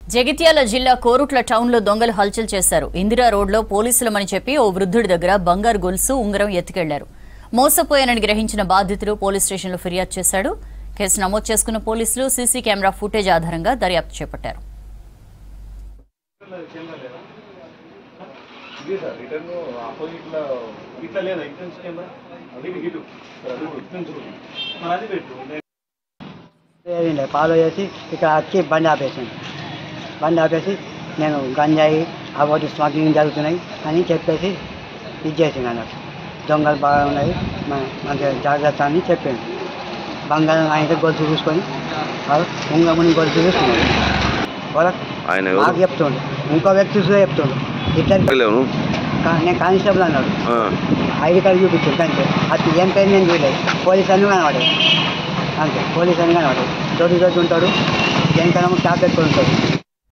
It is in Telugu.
జగిత్యాల జిల్లా కోరుట్ల టౌన్లో దొంగలు హల్చల్ చేశారు ఇందిరా రోడ్లో పోలీసులమని చెప్పి ఓ వృద్ధుడి దగ్గర బంగారు గొలుసు ఉంగరం ఎత్తుకెళ్లారు మోసపోయానని గ్రహించిన బాధితుడు పోలీస్ స్టేషన్లో ఫిర్యాదు చేశాడు కేసు నమోదు చేసుకున్న పోలీసులు సీసీ కెమెరా ఫుటేజ్ ఆధారంగా దర్యాప్తు చేపట్టారు ఇదే సార్ రిటర్న్ ఆపోజిట్ లో ఇట్లా లేదా ఇంటెన్స్ కెమెరా అది ఇటు అది ఇటు మరి అది పెట్టు ఏం లేదు ఫాలో చేసి ఇక్కడ వచ్చి బండి ఆపేసింది బండి ఆపేసి నేను గంజాయి అవోటి స్మగ్లింగ్ జరుగుతున్నాయి అని చెప్పేసి ఇది చేసింది అన్నట్టు దొంగలు బాగా ఉన్నాయి మ- మంచిగా జాగ్రత్త అని చెప్పింది బంగారం అయితే గొలుసు చూసుకొని ఉంగముని గొలుసు చూసుకున్నాడు వాళ్ళకి ఆయన నాకు ఎవరు చెప్తుండు ఇంకో వ్యక్తి చూసే చెప్తుండు ఇద్దరు లేవు కా- నేను కానిస్టేబుల్ అన్నాడు ఐడి కార్డు చూపించాడు అంతే అది ఏం పేరు నేను చూడలేదు పోలీస్ అని కనబడేది అంతే పోలీస్ అని కనబడేది దొడ్డు దొడ్డు ఉంటాడు దేనికైనా క్యాప్ పెట్టుకొని ఉంటాడు